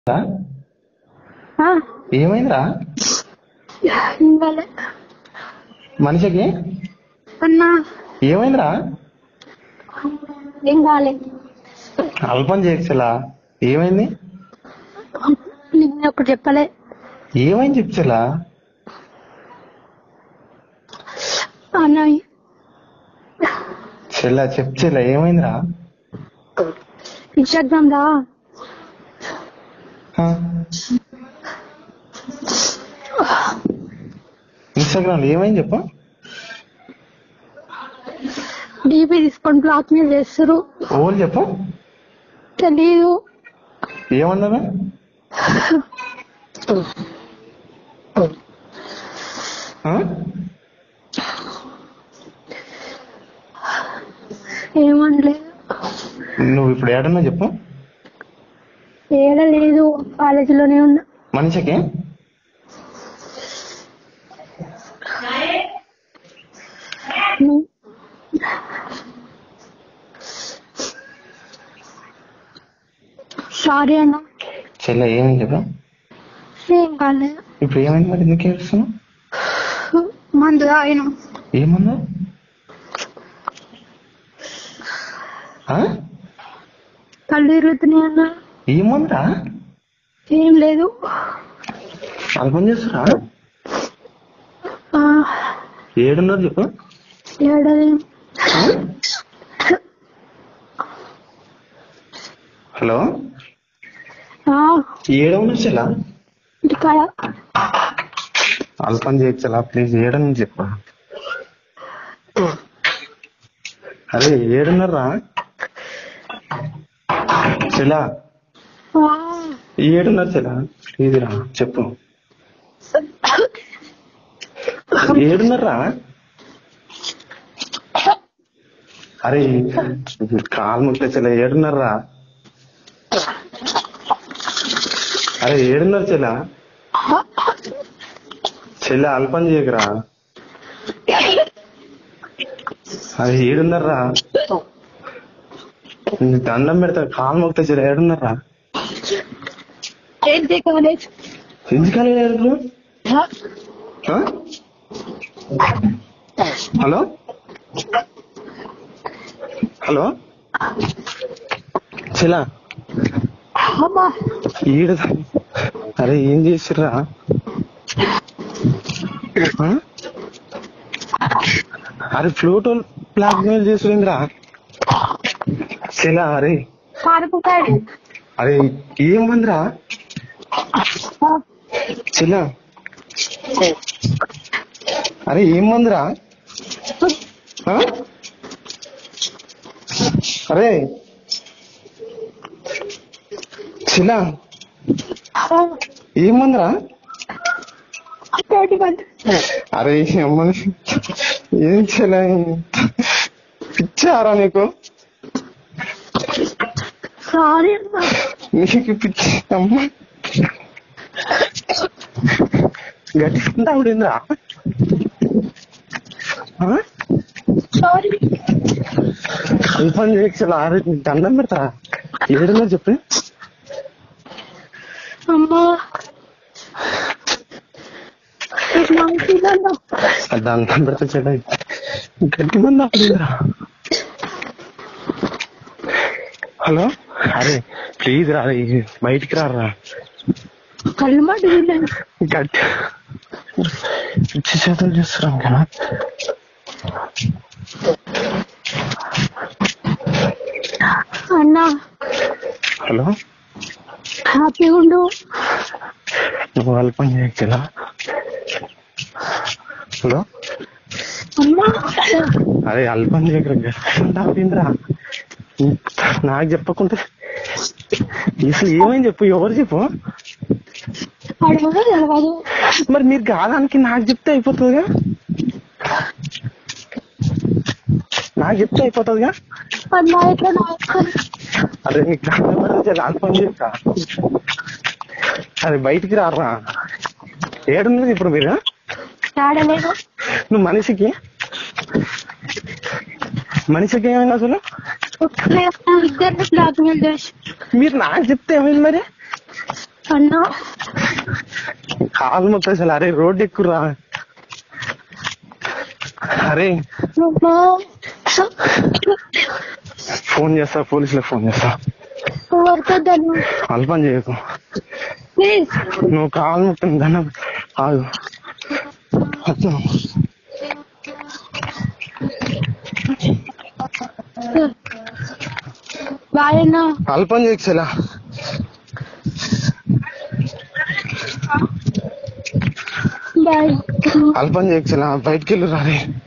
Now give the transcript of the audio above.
రా? ఆ, ఏమైందిరా ఇంకాలే మనిషికి అన్నా ఏమైందిరా ఏం కాలే అల్పం చేయొచ్చులా ఏమైంది నిన్న ఒకటి చెప్పలే ఏమైంది చెప్తులా అన్న చెల్లా చెప్తులా ఏమైందిరా ఇన్స్టాగ్రామ్ రా ఇన్స్టాగ్రామ్ ఏమైంది చెప్పు డీపీ తీసుకొని బ్లాక్ మెయిల్ చేస్తారు ఓళ్ళు చెప్పు తెలీదు ఏమన్నారు ఆ? ఏమనలేదు నువ్వు ఇప్పుడు ఏడన్నా చెప్పు ఏడ లేదు కాలేజీలోనే ఉన్నా మనిషికి నువ్వు సారీ అన్న చెల్ల ఏమైంది చెప్పు ఏం కాలేదు ఇప్పుడు ఏమైంది మరి ఎందుకు ఏడుస్తున్నావు మందు తాగిన ఏమన్నా ఆ? కళ్ళు తిరుగుతున్నాయి అన్న ఏమన్నా ఏం లేదు అల్పం చేస్తురా ఆ, ఏడున్నారు చెప్పు ఏడది ఆ? హలో ఆ, ఏడవునా చెల్లా ఇంటికాడ అల్పం చేయొచ్చలా ప్లీజ్ ఏడని చెప్పు అరే ఏడున్నారా చెలా ఆ, ఏడున్నారు చెలా ప్లీజ్ రా చెప్పు ఏడున్నారా అరే కాలు ముట్లే చెలా ఏడున్నారా అరే ఏడున్నారు చెలా చెల్లె అల్పం చేయకురా అది ఏడున్నారా నీ దండం పెడతా కాలు మొక్తా చెల్లె ఏడున్నారా ఏంటి కాలేజ్ ఎందుకని ఏడున్నారు ఆ? హలో హలో చెలా అమ్మా ఈడ అరే ఏం చేసిర్రా ఆ? అరే ఫ్లూటో బ్లాక్ మెయిల్ చేసిందిరా చెలా అరే పాడుకుంటాడు అరే ఏమందిరా చెలా అరే ఏమందిరా ఆ? అరే చెలా ఏమందిరా తోటి మంది అరే అమ్మని ఏం చెలా పిచ్చారా నీకు సారీ అమ్మా నీకు పిచ్చి అమ్మ గట్టిగా ఆవిడిందిరా సారీ కన్ఫర్మ్ చేయొచ్చు ఆరు దండం పెడతా ఏడున్నా చెప్పు అమ్మా మంచిదన్నా ఆ దండం పెడతా చెడ గట్టి మంది ఆవిడిందిరా హలో అరే ప్లీజ్ రా అరే, బయటికి రారా కళ్ళు మాట తిన్నాను గట్టి పిచ్చి చేతులు చేస్తున్నాం కదా అన్నా హలో హ్యాపీగా ఉండు నువ్వు అల్పం చేయొచ్చులా హలో అమ్మా అరే అల్పం చేయకరా నాకు చెప్పకుంటే అసలు ఏమైంది చెప్పు ఎవరు చెప్పు అడగదు తెలవదు మరి మీరు కాదానికి నాకు చెప్తే అయిపోతుందిగా నాకు చెప్తే అయిపోతుందిగా అన్నా ఇట్లా నాకు అరే నీకు దండం పెడితే అల్పం చేయక అరే బయటికి రారా ఏడున్నది ఇప్పుడు మీరు ఆడలేదు నువ్వు మనిషికి మనిషికి ఏమైంది అసలు ఇద్దరిని బ్లాక్ మెయిల్ చేసి మీరు నాకు చెప్తే ఏమైంది మరి అన్నా కాలు మొత్తం అసలు అరే రోడ్ ఎక్కురా అరే అమ్మా. ఫోన్ చేస్తా పోలీసులకు ఫోన్ చేస్తా వర్తొద్దన్నా అల్పం చేయకు ప్లీజ్ నువ్వు కాలు మొత్తం దండం ఆగు అచ్చా. బాయ్ అన్నా అల్పం చేయకు బాయ్ అల్పం చేయకు బయటికి వెళ్ళు రారే